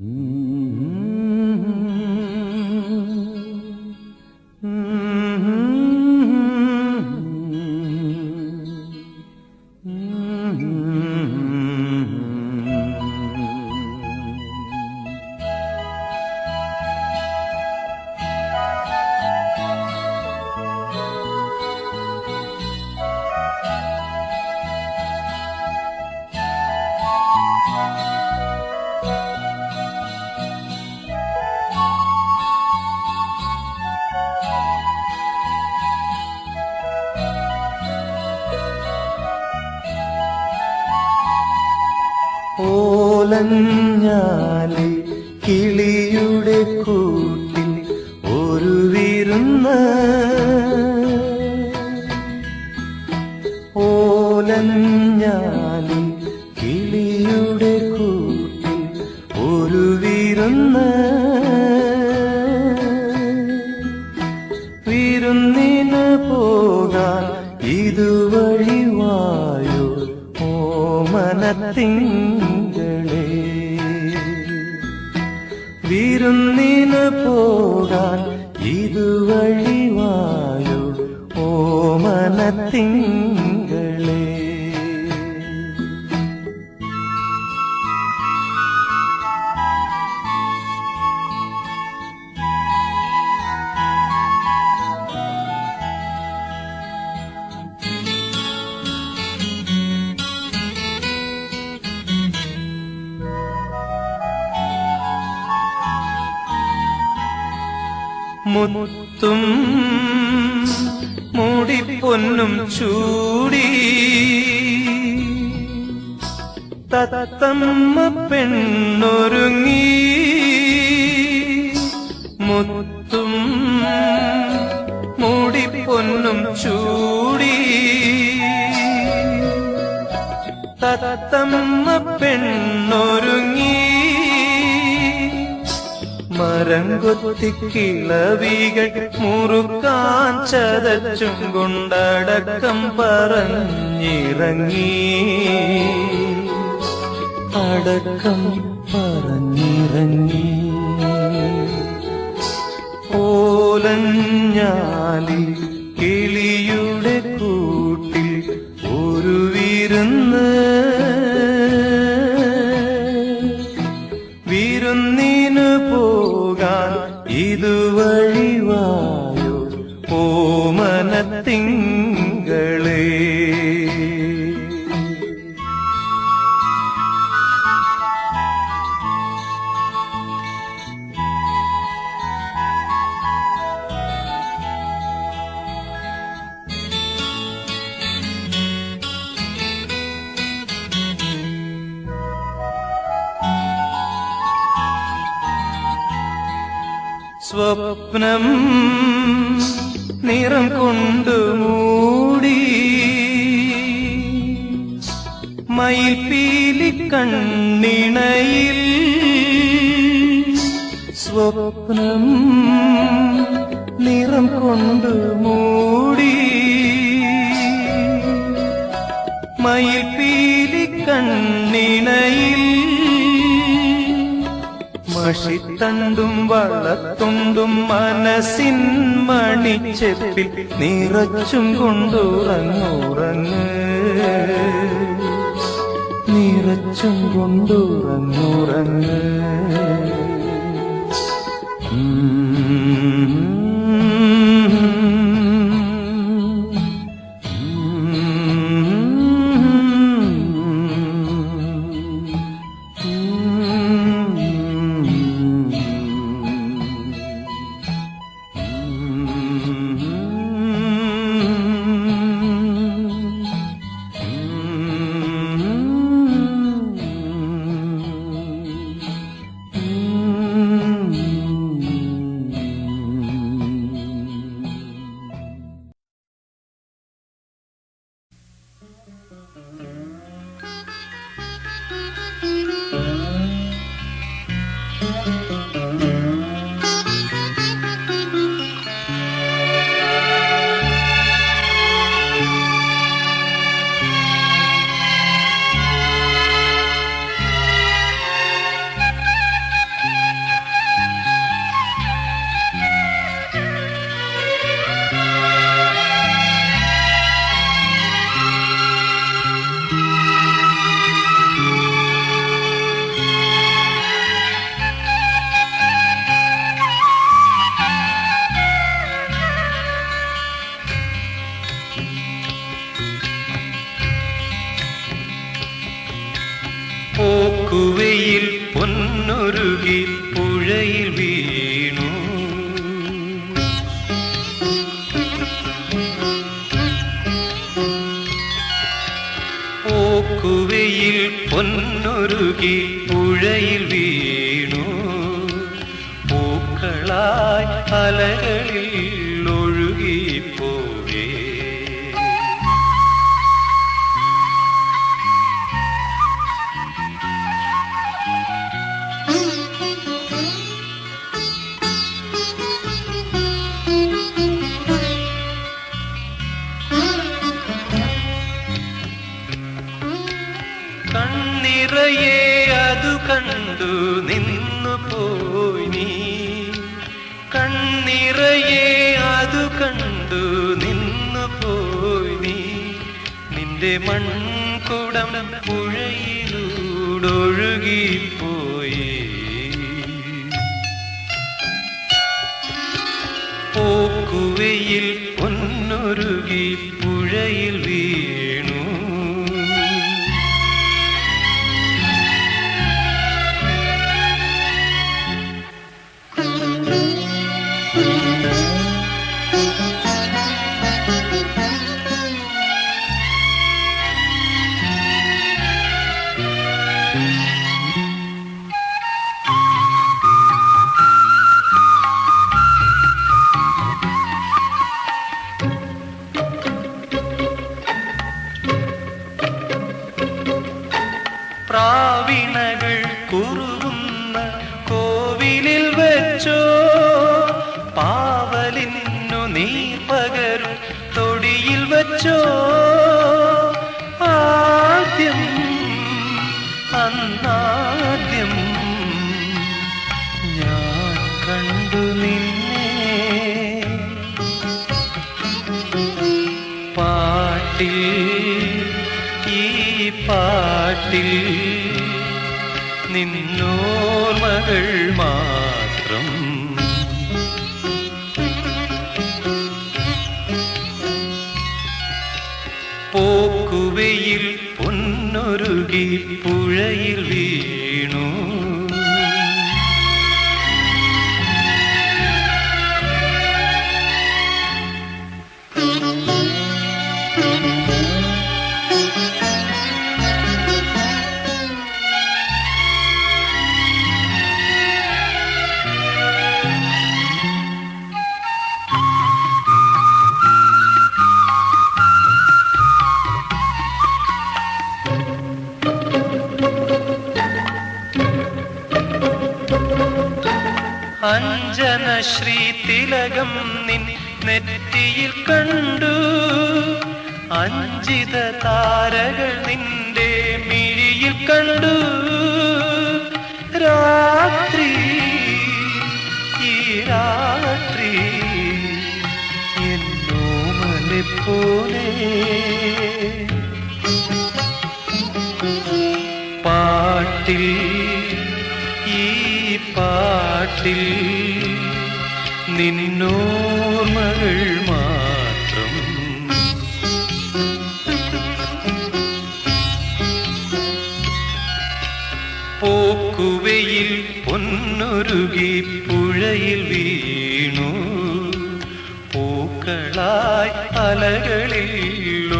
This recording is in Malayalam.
ഓലഞ്ഞാലി കിളിയുടെ കൂട്ടിൽ ഒരു വിരുന്ന് ഓലഞ്ഞാലി കിളിയുടെ കൂട്ടിൽ ഒരു വിരുന്ന് വിരുന്നിന് പോകാൻ ഇതുവഴി വായോ ഓമനത്തിങ്കളേ വിരുന്നിന് പോകാൻ ഇതുവഴി വായോ ഓമനത്തിങ്കളേ മുത്തും മൂടിപ്പൊന്നും ചൂടി തത്തമ്മ പെണ്ണൊരുങ്ങി മുത്തും മൂടിപ്പൊന്നും ചൂടി തത്തമ്മ പെണ്ണൊരുങ്ങി മരം കൊത്തി കിളവികൾ മുറുക്കാൻ ചതച്ചും കൊണ്ടടക്കം പറഞ്ഞിറങ്ങി അടക്കം പറഞ്ഞിറങ്ങി ഓലഞ്ഞാലി കിളിയുടെ കൂട്ടിൽ ഒരു വിരുന്ന് വിരുന്നിനു പോകാൻ ഇതുവഴി വായോ ഓമനത്തിങ്കളേ സ്വപ്നം നിറം കൊണ്ടു മൂടി മയിൽപീലി കണ്ണിണയിൽ സ്വപ്നം നിറം കൊണ്ടു മൂടി മയിൽപീലി കണ്ണിണയിൽ മഷിത്തണ്ടും വളത്തുണ്ടും മനസ്സിൻ മണിച്ചെപ്പിൽ നിറച്ചും കൊണ്ടുറങ്ങുറങ്ങ് നിറച്ചും കൊണ്ടുറങ്ങുറങ്ങ് പൊന്നൊരുകി പുഴയിൽ വീണു പോക്കുവയിൽ പൊന്നൊരുകി പുഴയിൽ വീണു പൂക്കളായി അലകളിൽ ഒഴുകിപ്പോവേ കണ്ണിറയെ അതു കണ്ടു നിന്നു പോയി നീ കണ്ണിറയെ അതു കണ്ടു നിന്നു പോയി നീ നിന്റെ മൺകുടം പുഴയിലൂടൊഴുകിപ്പോയി പോക്കുവയിൽ പൊന്നൊരുകി പുഴയിൽ വീണു പ്രാവിണകൾ കുറുകുന്ന കോവിലിൽ വെച്ചോ പാവലിന്നു നീ പകരും തൊടിയിൽ വെച്ചോ ആദ്യം അന്നാദ്യം ഞാൻ കണ്ടു നിന്നെ പാട്ടിൽ ഈ പാട്ടിൽ നിന്നോർമകൾ മാത്രം പോക്കുവയിൽ പൊന്നൊരുകി പുഴയിൽ വീണു അഞ്ജന ശ്രീ തിലകം നിൻ നെറ്റിയിൽ കണ്ടു അഞ്ചിത താരകൾ നിന്റെ മിഴിയിൽ കണ്ടു രാത്രി ഈ രാത്രി എന്നോമലെ പോലെ പാട്ടിൽ ഈ പാട്ടിൽ നിന്നോർമകൾ മാത്രം പോക്കുവയിൽ പൊന്നൊരുകി പുഴയിൽ വീണു പൂക്കളായി അലകളിൽ